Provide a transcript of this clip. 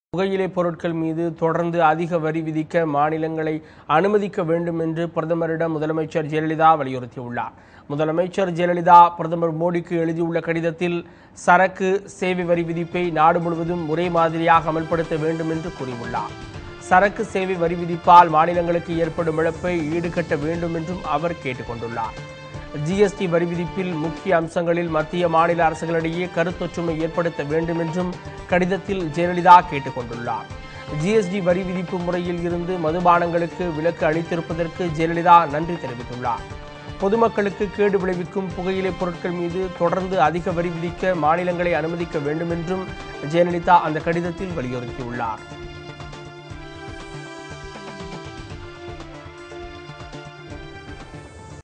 புகையிலை பொருட்கள் மீது தொடர்ந்து அதிக வரி விதிக்க மாநிலங்களை அனுமதிக்க வேண்டும் என்று பிரதமரிடம் முதலமைச்சர் ஜெயலலிதா வலியுறுத்தியுள்ளார் முதலமைச்சர் ஜெயலலிதா பிரதமர் மோடிக்கு எழுதியுள்ள கடிதத்தில் சரக்கு சேவை வரி விதிப்பை நாடு முழுவதும் ஒரே மாதிரியாக அமல்படுத்த வேண்டும் என்று கூறியுள்ளார் சரக்கு சேவை வரி விதிப்பால் மாநிலங்களுக்கு ஏற்படும் இழப்பை ஈடுகட்ட வேண்டும் என்றும் அவர் கேட்டுக்கொண்டுள்ளார் ஜிஎஸ்டி வரி விதிப்பில் முக்கிய அம்சங்களில் மத்திய மாநில அரசுகளிடையே கருத்தொற்றுமை ஏற்படுத்த வேண்டும் என்றும் கடிதத்தில் ஜெயலலிதா கேட்டுக்கொண்டுள்ளார் ஜிஎஸ்டி வரி விதிப்பு முறையில் இருந்து மதுபானங்களுக்கு விலக்கு அளித்திருப்பதற்கு ஜெயலலிதா நன்றி தெரிவித்துள்ளார் பொதுமக்களுக்கு கேடு விளைவிக்கும் புகையிலை பொருட்கள் மீது தொடர்ந்து அதிக வரி விதிக்க மாநிலங்களை அனுமதிக்க வேண்டும் என்றும் ஜெயலலிதா அந்த கடிதத்தில் வலியுறுத்தியுள்ளார்